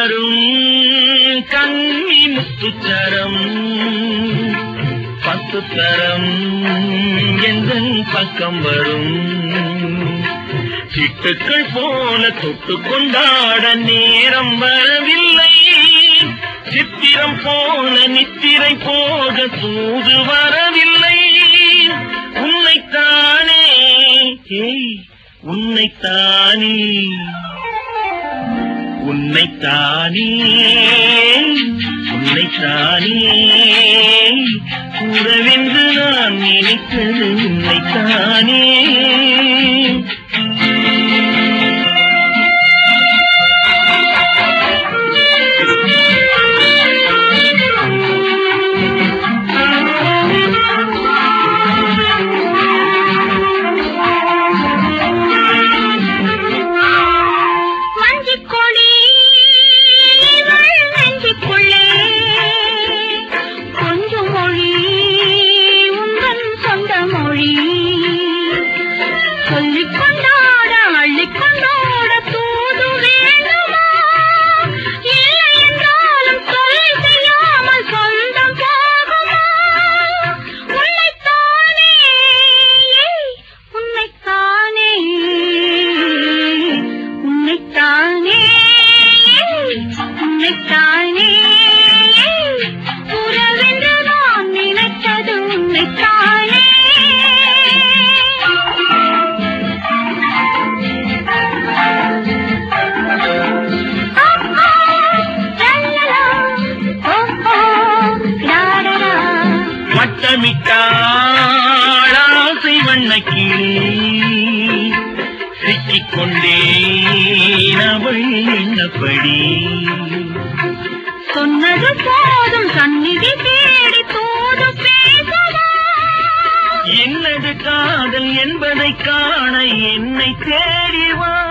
வரும் கண்ணி முத்துச்சரம் பத்து தரம் எந்த பக்கம் வரும் சிட்டுக்கள் போல தொட்டு கொண்டாட நேரம் வரவில்லை சித்திரம் போல நித்திரை போக தூது வரவில்லை உன்னைத்தானே ஏய் உன்னைத்தானே உன்னைத்தானே உன்னைத்தானே கூறவென்று நான் நினைத்தது உன்னைத்தானே மஞ்சிக் கொடி இவள் நெஞ்சுக்குள்ளே கொஞ்சம் மொழி உந்தன் சொந்த மொழி சொல்லிக் கொண்டாட அள்ளிக் கொண்டாட தூது வேண்டுமா இல்லை என்றாலும் தொல்லை செய்யாமல் சொந்தம் போகுமா உன்னைத்தானே உன்னைத்தானே உன்னைத்தானே உன்னைத்தானே உறவென்று நான் நினைத்தது உன்னைத்தானே வட்டமிட்டாள் ஆசை வண்ணக்கிளி சிக்கிக்கொண்டேன் அவள் எண்ணப்படி சொன்னது போதும் சந்நிதி தேடி தூது பேசுவா என்னது காதல் என்பதை காண என்னை தேடி வா